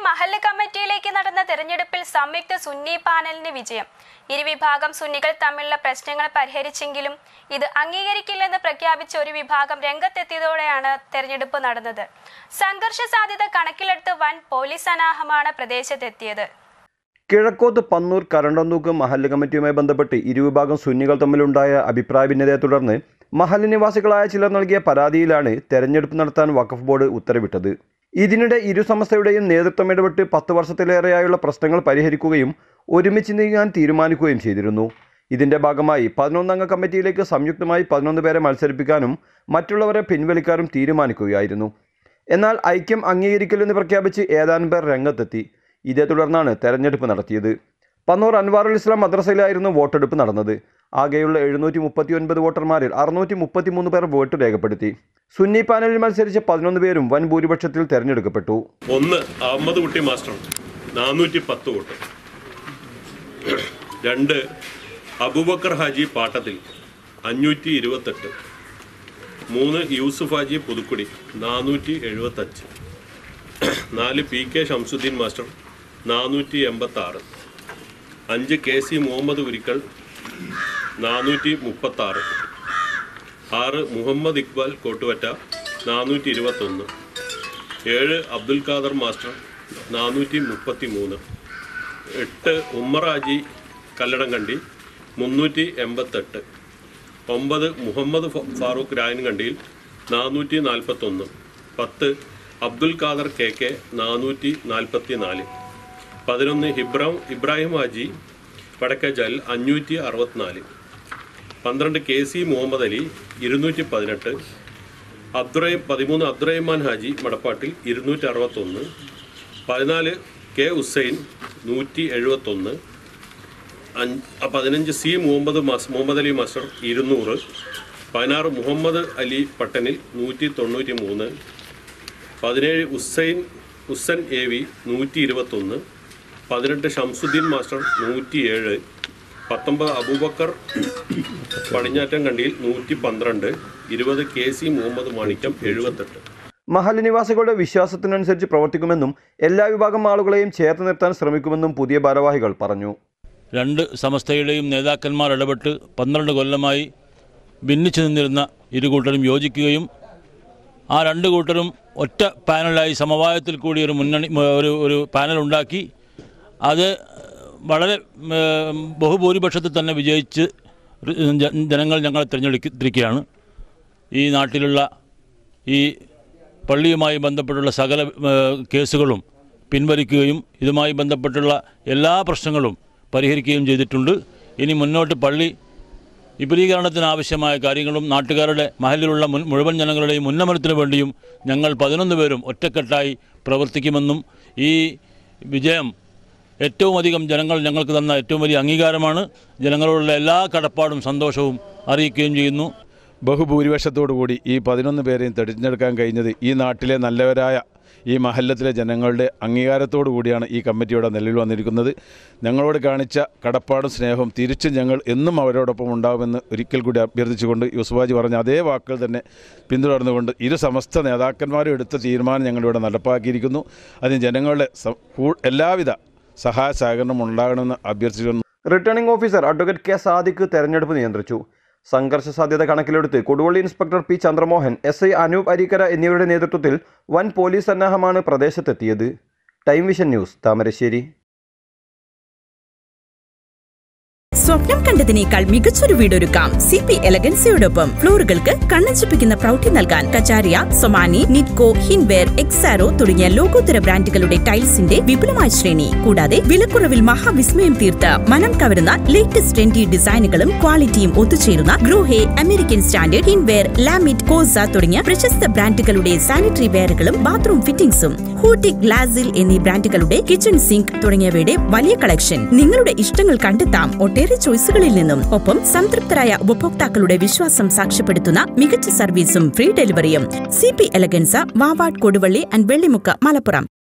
മഹല്ല് കമ്മിറ്റിയിലേക്ക് നടന്ന തെരഞ്ഞെടുപ്പിൽ സംയുക്ത സുന്നി പാനലിന് വിജയം ഇരുവിഭാഗം സുന്നികൾ തമ്മിലുള്ള പ്രശ്നങ്ങൾ പരിഹരിച്ചെങ്കിലും ഇത് അംഗീകരിക്കില്ലെന്ന് പ്രഖ്യാപിച്ച ഒരു വിഭാഗം രംഗത്തെത്തിയതോടെയാണ് തെരഞ്ഞെടുപ്പ് നടന്നത് സംഘർഷ സാധ്യത കണക്കിലെടുത്ത് വൻ പോലീസ് അനാഹമാണ് പ്രദേശത്തെത്തിയത് കിഴക്കോത്ത് പന്നൂർ കരണ്ടന്തൂക്ക് മഹല്ല് കമ്മിറ്റിയുമായി ബന്ധപ്പെട്ട് ഇരുവിഭാഗം സുന്നികൾ തമ്മിലുണ്ടായ അഭിപ്രായ ഭിന്നതയെ തുടർന്ന് മഹല്ല് നിവാസികളായ ചിലർ നൽകിയ പരാതിയിലാണ് തെരഞ്ഞെടുപ്പ് നടത്താൻ വഖഫ് ബോർഡ് ഉത്തരവിട്ടത് ഇതിനിടെ ഇരു സംസ്ഥയുടെയും നേതൃത്വം ഇടപെട്ട് പത്ത് വർഷത്തിലേറെയായുള്ള പ്രശ്നങ്ങൾ പരിഹരിക്കുകയും ഒരുമിച്ച് നീങ്ങാൻ തീരുമാനിക്കുകയും ചെയ്തിരുന്നു ഇതിന്റെ ഭാഗമായി പതിനൊന്നംഗ കമ്മിറ്റിയിലേക്ക് സംയുക്തമായി പതിനൊന്ന് പേരെ മത്സരിപ്പിക്കാനും മറ്റുള്ളവരെ പിൻവലിക്കാനും തീരുമാനിക്കുകയായിരുന്നു എന്നാൽ ഐക്യം അംഗീകരിക്കില്ലെന്ന് പ്രഖ്യാപിച്ച് ഏതാനും പേർ രംഗത്തെത്തി ഇതേ തുടർന്നാണ് തെരഞ്ഞെടുപ്പ് നടത്തിയത് പന്നൂർ അൻവാറുൽ ഇസ്ലാം മദ്രസയിലായിരുന്നു വോട്ടെടുപ്പ് നടന്നത് ആകെയുള്ള എഴുന്നൂറ്റി മുപ്പത്തി ഒൻപത് വോട്ടർമാരിൽ അറുന്നൂറ്റി മുപ്പത്തി മൂന്ന് പേർ വോട്ട് രേഖപ്പെടുത്തി സുന്നി പാനലിൽ മത്സരിച്ച പതിനൊന്ന് പേരും വൻ ഭൂരിപക്ഷത്തിൽ തെരഞ്ഞെടുക്കപ്പെട്ടു ഒന്ന് അഹമ്മദ് കുട്ടി മാസ്റ്റർ നാനൂറ്റി പത്ത് വോട്ട് രണ്ട് അബൂബക്കർ ഹാജി പാട്ടത്തിൽ അഞ്ഞൂറ്റി ഇരുപത്തെട്ട് മൂന്ന് യൂസുഫ് ഹാജി പുതുക്കുടി നാനൂറ്റി എഴുപത്തഞ്ച് നാല് പി കെ ഷംസുദ്ദീൻ മാസ്റ്റർ നാനൂറ്റി എൺപത്താറ് അഞ്ച് കെ സി മുഹമ്മദ് ഉരിക്കൽ നാനൂറ്റി മുപ്പത്താറ് ആറ് മുഹമ്മദ് ഇക്ബാൽ കോട്ടുവറ്റ നാനൂറ്റി ഇരുപത്തൊന്ന് ഏഴ് അബ്ദുൽ ഖാദർ മാസ്റ്റർ നാനൂറ്റി മുപ്പത്തി മൂന്ന് എട്ട് ഉമ്മർ ഹാജി കല്ലടംകണ്ടി മുന്നൂറ്റി എൺപത്തെട്ട് ഒമ്പത് മുഹമ്മദ് ഫ- ഫാറൂഖ് രായൻകണ്ടിയിൽ നാനൂറ്റി നാൽപ്പത്തൊന്ന് പത്ത് അബ്ദുൽ ഖാദർ കെ കെ നാനൂറ്റി നാൽപ്പത്തി നാല് പതിനൊന്ന് ഹിബ്രാം ഇബ്രാഹിം ഹാജി വടക്കജൽ അഞ്ഞൂറ്റി അറുപത്തിനാല് പന്ത്രണ്ട് കെ സി മുഹമ്മദ് അലി ഇരുന്നൂറ്റി പതിനെട്ട് അബ്ദുറഹി പതിമൂന്ന് അബ്ദുറഹിമാൻ ഹാജി മടപ്പാട്ടിൽ ഇരുന്നൂറ്റി അറുപത്തൊന്ന് പതിനാല് കെ ഹുസൈൻ നൂറ്റി എഴുപത്തൊന്ന് അഞ്ച് പതിനഞ്ച് സി മുഹമ്മദ് മാസ് മുഹമ്മദ് അലി മാസ്റ്റർ ഇരുന്നൂറ് പതിനാറ് മുഹമ്മദ് അലി പട്ടനിൽ നൂറ്റി തൊണ്ണൂറ്റി മൂന്ന് പതിനേഴ് ഹുസൈൻ ഹുസൻ എ വി നൂറ്റി ഇരുപത്തൊന്ന് പതിനെട്ട് ഷംസുദ്ദീൻ മാസ്റ്റർ നൂറ്റിയേഴ് പത്തൊമ്പത് അബൂബക്കർ പടിഞ്ഞാറ്റം കണ്ടിയിൽ നൂറ്റി പന്ത്രണ്ട് ഇരുപത് കെ സി മുഹമ്മദ് മാണിക്യം എഴുപത്തെട്ട് മഹല്ല് നിവാസികളുടെ വിശ്വാസത്തിനനുസരിച്ച് പ്രവർത്തിക്കുമെന്നും എല്ലാ വിഭാഗം ആളുകളെയും ചേർത്ത് നിർത്താൻ ശ്രമിക്കുമെന്നും പുതിയ ഭാരവാഹികൾ പറഞ്ഞു രണ്ട് സമസ്തയുടെയും നേതാക്കന്മാർ ഇടപെട്ട് പന്ത്രണ്ട് കൊല്ലമായി ഭിന്നിച്ചു നിന്നിരുന്ന ഇരു കൂട്ടരും യോജിക്കുകയും ആ രണ്ട് കൂട്ടരും ഒറ്റ പാനലായി സമവായത്തിൽ കൂടി ഒരു മുന്നണി ഒരു ഒരു പാനൽ ഉണ്ടാക്കി അത് വളരെ ഏം, ബഹുഭൂരിപക്ഷത്തിൽ തന്നെ വിജയിച്ച് ജ- ജനങ്ങൾ ഞങ്ങളെ തിരഞ്ഞെടുത്തിരിക്കുകയാണ് ഈ നാട്ടിലുള്ള ഈ പള്ളിയുമായി ബന്ധപ്പെട്ടുള്ള സകല ഏ, കേസുകളും പിൻവലിക്കുകയും ഇതുമായി ബന്ധപ്പെട്ടുള്ള എല്ലാ പ്രശ്നങ്ങളും പരിഹരിക്കുകയും ചെയ്തിട്ടുണ്ട് ഇനി മുന്നോട്ട് പള്ളി വിപുലീകരണത്തിന് ആവശ്യമായ കാര്യങ്ങളും നാട്ടുകാരുടെ മഹലിലുള്ള മുൻ മുഴുവൻ ജനങ്ങളുടെയും ഉന്നമനത്തിന് വേണ്ടിയും ഞങ്ങൾ പതിനൊന്ന് പേരും ഒറ്റക്കെട്ടായി പ്രവർത്തിക്കുമെന്നും ഈ വിജയം ഏറ്റവും അധികം ജനങ്ങൾ ഞങ്ങൾക്ക് തന്ന ഏറ്റവും വലിയ അംഗീകാരമാണ് ജനങ്ങളോടുള്ള എല്ലാ കടപ്പാടും സന്തോഷവും അറിയിക്കുകയും ചെയ്യുന്നു ബഹുഭൂരിപക്ഷത്തോടു കൂടി ഈ പതിനൊന്ന് പേരെയും തെരഞ്ഞെടുക്കാൻ കഴിഞ്ഞത് ഈ നാട്ടിലെ നല്ലവരായ ഈ മഹല്ലത്തിലെ ജനങ്ങളുടെ അംഗീകാരത്തോടു കൂടിയാണ് ഈ കമ്മിറ്റിയുടെ നിലവിൽ വന്നിരിക്കുന്നത് ഞങ്ങളോട് കാണിച്ച കടപ്പാടും സ്നേഹവും തിരിച്ചും ഞങ്ങൾ എന്നും അവരോടൊപ്പം ഉണ്ടാകുമെന്ന് ഒരിക്കൽ കൂടി അഭ്യർത്ഥിച്ചുകൊണ്ട് യൂസുഫാജി പറഞ്ഞ അതേ വാക്കുകൾ തന്നെ പിന്തുടർന്നുകൊണ്ട് ഇരു സമസ്ത നേതാക്കന്മാരും എടുത്ത തീരുമാനം ഞങ്ങളിവിടെ നടപ്പാക്കിയിരിക്കുന്നു അതിന് ജനങ്ങളുടെ സ- കൂ- എല്ലാവിധ സഹായ സഹകരണം ഉണ്ടാകണമെന്ന് അഭ്യർത്ഥിക്കുന്നു returning officer advocate K Sadiq തെരഞ്ഞെടുപ്പ് നിയന്ത്രിച്ചു സംഘർഷ സാധ്യത കണക്കിലെടുത്ത് Koduvally inspector P Chandramohan S I Anoop Areekkara എന്നിവരുടെ നേതൃത്വത്തിൽ വൻ പോലീസ് സന്നാഹമാണ് പ്രദേശത്തെത്തിയത് ടൈം വിഷൻ ന്യൂസ് താമരശ്ശേരി സ്വപ്നം കണ്ടതിനേക്കാൾ മികച്ചൊരു വീടൊരുക്കാം സി പി എലഗൻസിയോടൊപ്പം ഫ്ലോറുകൾക്ക് കണ്ണഞ്ചിപ്പിക്കുന്ന പ്രൗഢി നൽകാൻ കച്ചാരിയ സൊമാനി നിറ്റ്കോ ഹിൻവെയർ എക്സാരോ തുടങ്ങിയ ലോകോത്തര ബ്രാൻഡുകളുടെ ടൈൽസിന്റെ വിപുലമായ ശ്രേണി കൂടാതെ വിലക്കുറവിൽ മഹാവിസ്മയം തീർത്ത് മനം കവരുന്ന ലേറ്റസ്റ്റ് ട്രെൻഡി ഡിസൈനുകളും ക്വാളിറ്റിയും ഒത്തുചേരുന്ന Grohe American Standard Hindware Lamit Kosa തുടങ്ങിയ പ്രശസ്ത ബ്രാൻഡുകളുടെ സാനിറ്ററി വെയറുകളും ബാത്റൂം ഫിറ്റിംഗ്സും ഹൂട്ടി ഗ്ലാസിൽ എന്നീ ബ്രാൻഡുകളുടെ കിച്ചൺ സിങ്ക് തുടങ്ങിയവയുടെ വലിയ കളക്ഷൻ നിങ്ങളുടെ ഇഷ്ടങ്ങൾ കണ്ടെത്താം ഒട്ടേറെ ചോയ്സുകളിൽ നിന്നും ഒപ്പം സംതൃപ്തരായ ഉപഭോക്താക്കളുടെ വിശ്വാസം സാക്ഷ്യപ്പെടുത്തുന്ന മികച്ച സർവീസും ഫ്രീ ഡെലിവറിയും C P Eleganza Vavad Koduvally and Vellimukku Malappuram